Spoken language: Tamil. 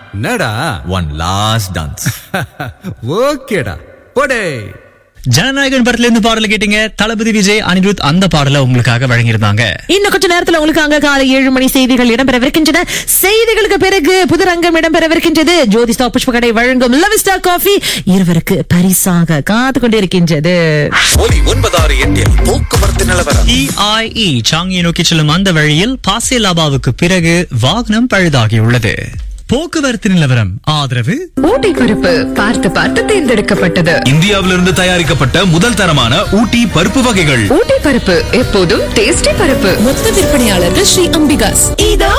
என்னடா ஒன் லாஸ்ட் டான்ஸ் ஓகேடா போடே ஜனநாயகன் படத்துல இருந்து பாடல கேட்டீங்க தளபதி விஜய் அனிருத் அந்த பாடல உங்களுக்காக வழங்கியிருந்தாங்க இன்னும் கொஞ்ச நேரத்துல உங்களுக்கு அங்க காலை ஏழு மணி செய்திகள் இடம்பெறவிருக்கின்றன செய்திகளுக்கு பிறகு புதுரங்கம் இடம்பெறவிருக்கின்றது ஜோதிஸ்தா புஷ்பகடை வழங்கும் லவிஸ்டா காஃபி இருவருக்கு பரிசாக காத்து கொண்டிருக்கின்றது ஒலி ஒன்பதாறு எட்டில் போக்குவரத்து நிலவரம் இஐஇ சாங்கியை நோக்கி செல்லும் அந்த வழியில் பாசியலாபாவுக்கு பிறகு வாகனம் பழுதாகியுள்ளது போக்குவரத்து நிலவரம் ஆதரவு ஊட்டி பருப்பு பார்த்து பார்த்து தேர்ந்தெடுக்கப்பட்டது இந்தியாவிலிருந்து தயாரிக்கப்பட்ட முதல் தரமான ஊட்டி பருப்பு வகைகள் ஊட்டி பருப்பு எப்போதும் டேஸ்டி பருப்பு மொத்த விற்பனையாளர்கள் ஸ்ரீ அம்பிகாஸ் இதோ